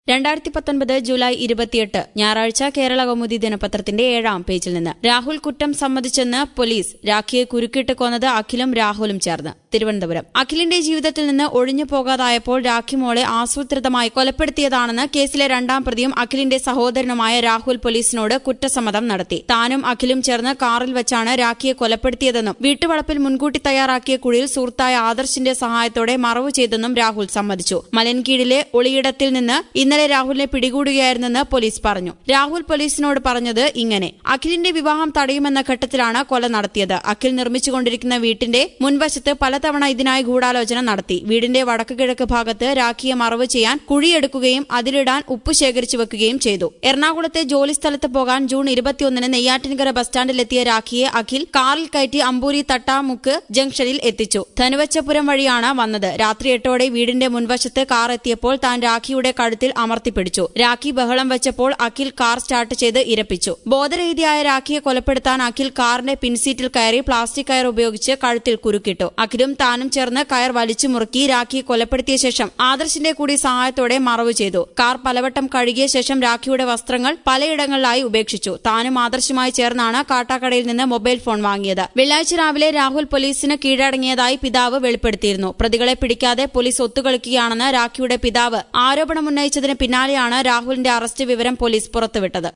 രണ്ടായിരത്തി പത്തൊൻപത് ജൂലൈ ഇരുപത്തിയെട്ട് ഞായറാഴ്ച കേരള കൗമുദി ദിനപത്രത്തിന്റെ ഏഴാം പേജിൽ നിന്ന് രാഹുൽ കുറ്റം സമ്മതിച്ചെന്ന് പോലീസ് രാഖിയെ കുരുക്കിട്ട് കൊന്നത് അഖിലും രാഹുലും ചേർന്ന് തിരുവനന്തപുരം അഖിലിന്റെ ജീവിതത്തിൽ നിന്ന് ഒഴിഞ്ഞു പോകാതായപ്പോൾ രാഖി മോളെ ആസൂത്രിതമായി കൊലപ്പെടുത്തിയതാണെന്ന് കേസിലെ രണ്ടാം പ്രതിയും അഖിലിന്റെ സഹോദരനുമായ രാഹുൽ പോലീസിനോട് കുറ്റസമ്മതം നടത്തി താനും അഖിലും ചേർന്ന് കാറിൽ വെച്ചാണ് രാഖിയെ കൊലപ്പെടുത്തിയതെന്നും വീട്ടുവളപ്പിൽ മുൻകൂട്ടി തയ്യാറാക്കിയ കുഴിയിൽ സുഹൃത്തായ ആദർശിന്റെ സഹായത്തോടെ മറവ് ചെയ്തെന്നും രാഹുൽ സമ്മതിച്ചു മലൻകീഴിലെ ഒളിയിടത്തിൽ നിന്ന് ഇന്നലെ രാഹുലിനെ പിടികൂടുകയായിരുന്നെന്ന് പോലീസ് പറഞ്ഞു രാഹുൽ പോലീസിനോട് പറഞ്ഞത് ഇങ്ങനെ അഖിലിന്റെ വിവാഹം തടയുമെന്ന ഘട്ടത്തിലാണ് കൊല നടത്തിയത് അഖിൽ നിർമ്മിച്ചുകൊണ്ടിരിക്കുന്ന വീട്ടിന്റെ മുൻവശത്ത് പലതവണ ഇതിനായി ഗൂഢാലോചന നടത്തി വീടിന്റെ വടക്ക് കിഴക്ക് ഭാഗത്ത് രാഖിയെ മറവ് ചെയ്യാൻ കുഴിയെടുക്കുകയും അതിലിടാൻ ഉപ്പ് ശേഖരിച്ചു വെക്കുകയും ചെയ്തു എറണാകുളത്തെ ജോലിസ്ഥലത്ത് പോകാൻ ജൂൺ ഇരുപത്തിയൊന്നിന് നെയ്യാറ്റിൻകര ബസ് സ്റ്റാൻഡിലെത്തിയ രാഖിയെ അഖിൽ കാറിൽ കയറ്റി അമ്പൂരി തട്ടാമുക്ക് ജംഗ്ഷനിൽ എത്തിച്ചു ധനുവച്ചപുരം വഴിയാണ് വന്നത് രാത്രി എട്ടോടെ വീടിന്റെ മുൻവശത്ത് കാർ എത്തിയപ്പോൾ താൻ രാഖിയുടെ കഴുത്തിൽ അമർത്തിപ്പിടിച്ചു രാഖി ബഹളം വെച്ചപ്പോൾ അഖിൽ കാർ സ്റ്റാർട്ട് ചെയ്ത് ഇരപ്പിച്ചു ബോധരഹിതയായ രാഖിയെ കൊലപ്പെടുത്താൻ അഖിൽ കാറിന്റെ പിൻസീറ്റിൽ കയറി പ്ലാസ്റ്റിക് കയർ ഉപയോഗിച്ച് കഴുത്തിൽ കുരുക്കിട്ടു അഖിലും താനും ചേർന്ന് കയർ വലിച്ചു മുറുക്കി രാഖിയെ കൊലപ്പെടുത്തിയ ശേഷം ആദർശിന്റെ കൂടി സഹായത്തോടെ മറവ് ചെയ്തു കാർ പലവട്ടം കഴുകിയ ശേഷം രാഖിയുടെ വസ്ത്രങ്ങൾ പലയിടങ്ങളിലായി ഉപേക്ഷിച്ചു താനും ആദർശുമായി ചേർന്നാണ് കാട്ടാക്കടയിൽ നിന്ന് മൊബൈൽ ഫോൺ വാങ്ങിയത് വെള്ളിയാഴ്ച രാവിലെ രാഹുൽ പോലീസിന് കീഴടങ്ങിയതായി പിതാവ് വെളിപ്പെടുത്തിയിരുന്നു പ്രതികളെ പിടിക്കാതെ പോലീസ് ഒത്തുകളിക്കുകയാണെന്ന് രാഖിയുടെ പിതാവ് ആരോപണമുന്നയിച്ചതിന് പിന്നാലെയാണ് രാഹുലിന്റെ അറസ്റ്റ് വിവരം പോലീസ് പുറത്തുവിട്ടത്